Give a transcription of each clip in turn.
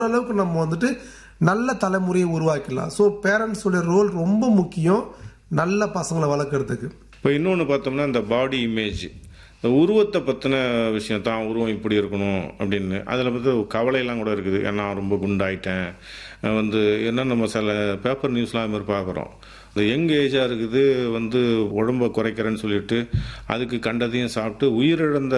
அளவுக்கு நம்ம வந்துட்டு நல்ல தலைமுறையை உருவாக்கிடலாம் ஸோ பேரண்ட்ஸோட ரோல் ரொம்ப முக்கியம் நல்ல பசங்களை வளர்க்குறதுக்கு இப்போ இன்னொன்று பார்த்தோம்னா இந்த பாடி இமேஜ் இந்த உருவத்தை பற்றின விஷயம் தான் உருவம் இப்படி இருக்கணும் அப்படின்னு அதில் வந்து கவலையெல்லாம் கூட இருக்குது ஏன்னா ரொம்ப குண்டாயிட்டேன் அஹ் வந்து என்ன நம்ம சில பேப்பர் நியூஸ்லாம் அது மாதிரி பார்க்குறோம் இந்த யங் ஏஜாக இருக்குது வந்து உடம்பை குறைக்கிறேன்னு சொல்லிட்டு அதுக்கு கண்டதையும் சாப்பிட்டு உயிரிழந்த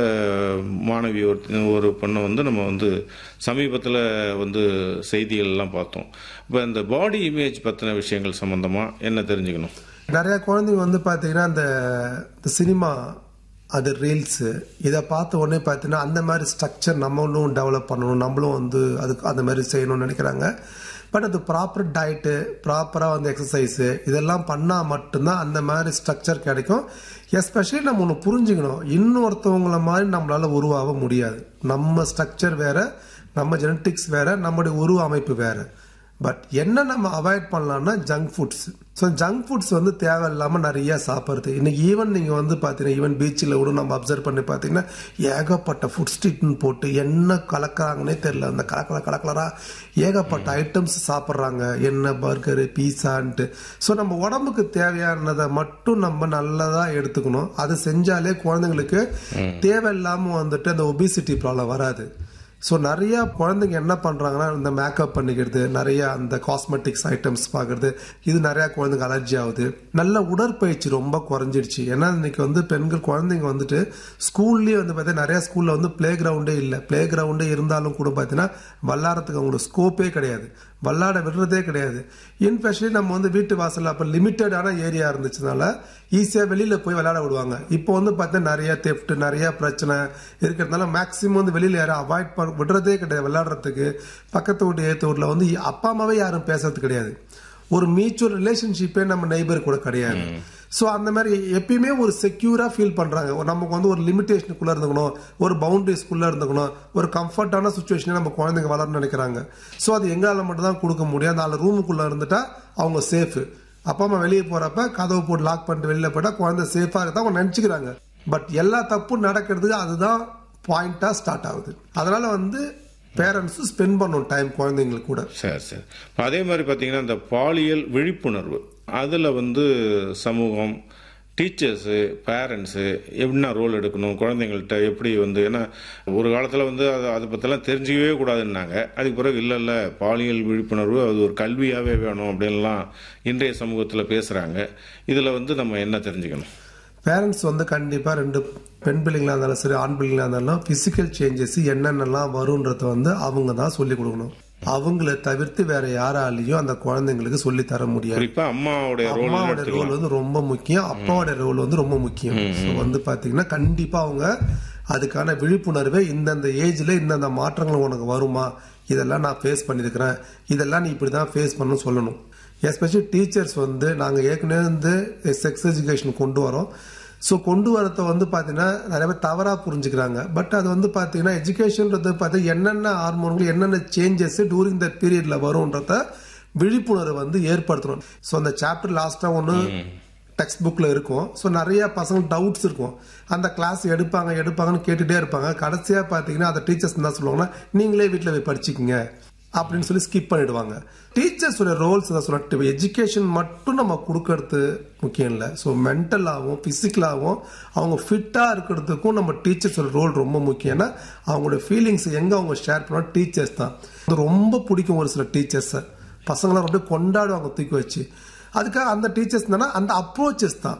மாணவி ஒரு ஒரு பொண்ணை வந்து நம்ம வந்து சமீபத்தில் வந்து செய்திகள்லாம் பார்த்தோம் இப்போ இந்த பாடி இமேஜ் பற்றின விஷயங்கள் சம்மந்தமாக என்ன தெரிஞ்சுக்கணும் நிறைய குழந்தைங்க வந்து பார்த்தீங்கன்னா அந்த இந்த சினிமா அது ரீல்ஸு இதை பார்த்த உடனே பார்த்தீங்கன்னா அந்த மாதிரி ஸ்ட்ரக்சர் நம்மளும் டெவலப் பண்ணணும் நம்மளும் வந்து அதுக்கு அந்த மாதிரி செய்யணும்னு நினைக்கிறாங்க பட் அது ப்ராப்பர் டயட்டு ப்ராப்பராக வந்து எக்ஸசைஸு இதெல்லாம் பண்ணால் மட்டும்தான் அந்த மாதிரி ஸ்ட்ரக்சர் கிடைக்கும் எஸ்பெஷலி நம்ம ஒன்று புரிஞ்சுக்கணும் இன்னொருத்தவங்கள மாதிரி நம்மளால உருவாக முடியாது நம்ம ஸ்ட்ரக்சர் வேற நம்ம ஜெனட்டிக்ஸ் வேற நம்மளுடைய உருவ அமைப்பு வேற பட் என்ன நம்ம அவாய்ட் பண்ணலாம்னா junk foods so junk foods வந்து தேவையில்லாமல் நிறைய சாப்பிட்றது இன்னைக்கு ஈவன் நீங்கள் வந்து பார்த்தீங்கன்னா ஈவன் பீச்சில் கூட நம்ம அப்சர்வ் பண்ணி பார்த்தீங்கன்னா ஏகப்பட்ட ஃபுட் ஸ்ட்ரீட்னு போட்டு என்ன கலக்கிறாங்கன்னே தெரியல அந்த கலக்கல கலக்கலரா ஏகப்பட்ட ஐட்டம்ஸ் சாப்பிட்றாங்க என்ன பர்கரு பீஸான்ட்டு ஸோ நம்ம உடம்புக்கு தேவையானதை மட்டும் நம்ம நல்லதாக எடுத்துக்கணும் அது செஞ்சாலே குழந்தைங்களுக்கு தேவையில்லாமல் வந்துட்டு அந்த ஒபிசிட்டி ப்ராப்ளம் வராது ஸோ நிறைய குழந்தைங்க என்ன பண்றாங்கன்னா இந்த மேக்கப் பண்ணிக்கிறது நிறைய அந்த காஸ்மெட்டிக்ஸ் ஐட்டம்ஸ் பார்க்கறது இது நிறைய குழந்தைங்க அலர்ஜி ஆகுது நல்ல உடற்பயிற்சி ரொம்ப குறைஞ்சிடுச்சு ஏன்னா இன்னைக்கு வந்து பெண்கள் குழந்தைங்க வந்துட்டு ஸ்கூல்லயே வந்து பார்த்தீங்கன்னா நிறைய ஸ்கூல்ல வந்து பிளே கிரவுண்டே இல்லை பிளே கிரவுண்டே இருந்தாலும் கூட பார்த்தீங்கன்னா விளாட்றதுக்கு அவங்களுக்கு ஸ்கோப்பே கிடையாது விளாட விடுறதே கிடையாது இன்ஃபெக்ஷனி நம்ம வந்து வீட்டு வாசல்ல அப்போ லிமிட்டடான ஏரியா இருந்துச்சுனால ஈஸியாக வெளியில போய் விளையாட விடுவாங்க இப்போ வந்து பார்த்தீங்கன்னா நிறைய தெஃப்ட் நிறைய பிரச்சனை இருக்கிறதுனால மேக்ஸிமம் வந்து வெளியில யாரும் அவாய்ட் பண்ண விடுறதே கிடையாது விளையாடுறதுக்கு பக்கத்து வீட்டு ஏத்து வீட்டில் வந்து அப்பா அம்மாவே யாரும் பேசுறது கிடையாது ஒரு மியூச்சுவல் ரிலேஷன்ஷிப்பே நம்ம நெய்பர் கூட கிடையாது ஸோ அந்த மாதிரி எப்பயுமே ஒரு செக்யூரா ஃபீல் பண்றாங்க ஒரு நமக்கு வந்து ஒரு லிமிடேஷனுக்குள்ள இருந்துக்கணும் ஒரு பவுண்டரிஸ்குள்ள இருந்துக்கணும் ஒரு கம்ஃபர்டான சுச்சுவேஷனே நம்ம குழந்தைங்க வளரணும்னு நினைக்கிறாங்க ஸோ அது எங்களால் மட்டும் தான் கொடுக்க முடியும் அந்த ரூமுக்குள்ள இருந்துட்டா அவங்க சேஃப் அப்பா அம்மா வெளியே போறப்ப கதவு போட்டு லாக் பண்ணிட்டு வெளியில போயிட்டா குழந்தை சேஃபா இருக்கா அவங்க நினைச்சுக்கிறாங்க பட் எல்லா தப்பும் நடக்கிறதுக்கு அதுதான் பாயிண்டா ஸ்டார்ட் ஆகுது அதனால வந்து பேரண்ட்ஸும் ஸ்பெண்ட் பண்ணும் டைம் குழந்தைங்களுக்கு கூட சரி சரி இப்ப அதே மாதிரி பார்த்தீங்கன்னா இந்த பாலியல் விழிப்புணர்வு அதில் வந்து சமூகம் டீச்சர்ஸு பேரண்ட்ஸு என்ன ரோல் எடுக்கணும் குழந்தைங்கள்ட்ட எப்படி வந்து ஏன்னா ஒரு காலத்தில் வந்து அது அதை பற்றிலாம் தெரிஞ்சிக்கவே கூடாதுன்னாங்க அதுக்கு பிறகு இல்லை இல்லை பாலியல் விழிப்புணர்வு அது ஒரு கல்வியாகவே வேணும் அப்படின்லாம் இன்றைய சமூகத்தில் பேசுகிறாங்க இதில் வந்து நம்ம என்ன தெரிஞ்சுக்கணும் பேரண்ட்ஸ் வந்து கண்டிப்பா ரெண்டு பெண் பிள்ளைங்களா இருந்தாலும் சரி ஆண் பிள்ளைங்களா இருந்தாலும் பிசிக்கல் சேஞ்சஸ் என்னென்னலாம் வரும்ன்றத வந்து அவங்க தான் சொல்லி கொடுக்கணும் அவங்கள தவிர்த்து வேற யாராலையும் அந்த குழந்தைங்களுக்கு சொல்லி தர முடியாது குறிப்பாக அம்மாவுடைய ரோல் அம்மாவோட ரோல் வந்து ரொம்ப முக்கியம் அப்பாவோட ரோல் வந்து ரொம்ப முக்கியம் ஸோ வந்து பாத்தீங்கன்னா கண்டிப்பா அவங்க அதுக்கான விழிப்புணர்வை இந்தந்த ஏஜ்ல இந்தந்த மாற்றங்கள் உனக்கு வருமா இதெல்லாம் நான் ஃபேஸ் பண்ணியிருக்கிறேன் இதெல்லாம் நீ இப்படிதான் ஃபேஸ் பண்ணணும் சொல்லணும் எஸ்பெஷலி டீச்சர்ஸ் வந்து நாங்கள் ஏற்கனவே வந்து செக்ஸ் எஜுகேஷன் கொண்டு வரோம் ஸோ கொண்டு வரத வந்து பார்த்தீங்கன்னா நிறைய பேர் தவறாக புரிஞ்சுக்கிறாங்க பட் அது வந்து பார்த்தீங்கன்னா எஜுகேஷன்ன்றது பார்த்தா என்னென்ன ஹார்மோன்கள் என்னென்ன சேஞ்சஸ் டூரிங் த பீரியட்ல வரும்ன்றத விழிப்புணர்வு வந்து ஏற்படுத்தணும் ஸோ அந்த சாப்டர் லாஸ்ட்டாக ஒன்று டெக்ஸ்ட் புக்கில் இருக்கும் ஸோ நிறைய பசங்க டவுட்ஸ் இருக்கும் அந்த கிளாஸ் எடுப்பாங்க எடுப்பாங்கன்னு கேட்டுட்டே இருப்பாங்க கடைசியாக பார்த்தீங்கன்னா அந்த டீச்சர்ஸ் என்ன சொல்லுவாங்கன்னா நீங்களே வீட்டில் போய் படிச்சுக்கிங்க அப்படின்னு சொல்லி ஸ்கிப் பண்ணிடுவாங்க டீச்சர்ஸோட ரோல்ஸ் தான் சொல்லிட்டு எஜுகேஷன் மட்டும் நம்ம கொடுக்கறது முக்கியம் இல்லை ஸோ மென்டலாகவும் ஃபிசிக்கலாகவும் அவங்க ஃபிட்டாக இருக்கிறதுக்கும் நம்ம டீச்சர்ஸோட ரோல் ரொம்ப முக்கியம் ஏன்னா அவங்களோட ஃபீலிங்ஸ் எங்கே அவங்க ஷேர் பண்ண டீச்சர்ஸ் தான் அது ரொம்ப பிடிக்கும் ஒரு சில டீச்சர்ஸை பசங்களாம் அப்படியே கொண்டாடுவாங்க தூக்கி வச்சு அதுக்காக அந்த டீச்சர்ஸ் தானே அந்த அப்ரோச்சஸ் தான்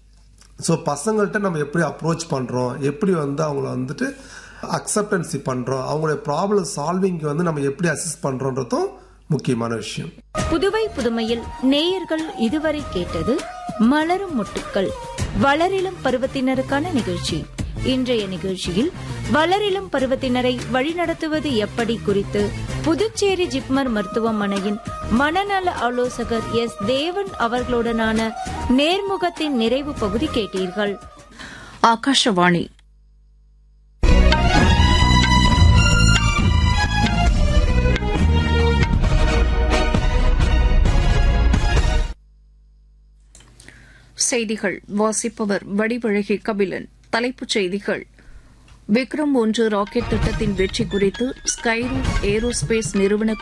ஸோ பசங்கள்கிட்ட நம்ம எப்படி அப்ரோச் பண்ணுறோம் எப்படி வந்து அவங்கள வந்துட்டு அக்செப்டன்சி பண்ணுறோம் அவங்களுடைய ப்ராப்ளம் சால்விங்க்கு வந்து நம்ம எப்படி அசிஸ்ட் பண்ணுறோன்றதும் முக்கியமான விஷயம் புதுவை புதுமையில் நேயர்கள் இதுவரை கேட்டது மலரும் மொட்டுக்கள் வளரிளம் பருவத்தினருக்கான நிகழ்ச்சி இன்றைய நிகழ்ச்சியில் வளரிளம் பருவத்தினரை வழிநடத்துவது எப்படி குறித்து புதுச்சேரி ஜிப்மர் மருத்துவமனையின் மனநல ஆலோசகர் எஸ் தேவன் அவர்களுடனான நேர்முகத்தின் நிறைவு பகுதி கேட்டீர்கள் ಆಕಾಶವಾಣಿ செய்திகள் வாசிப்பவர் வடிவழகி கபிலன் தலைப்புச் செய்திகள் விக்ரம் ஒன்று ராக்கெட் திட்டத்தின் வெற்றி குறித்து ஸ்கைரூட் ஏரோஸ்பேஸ் நிறுவன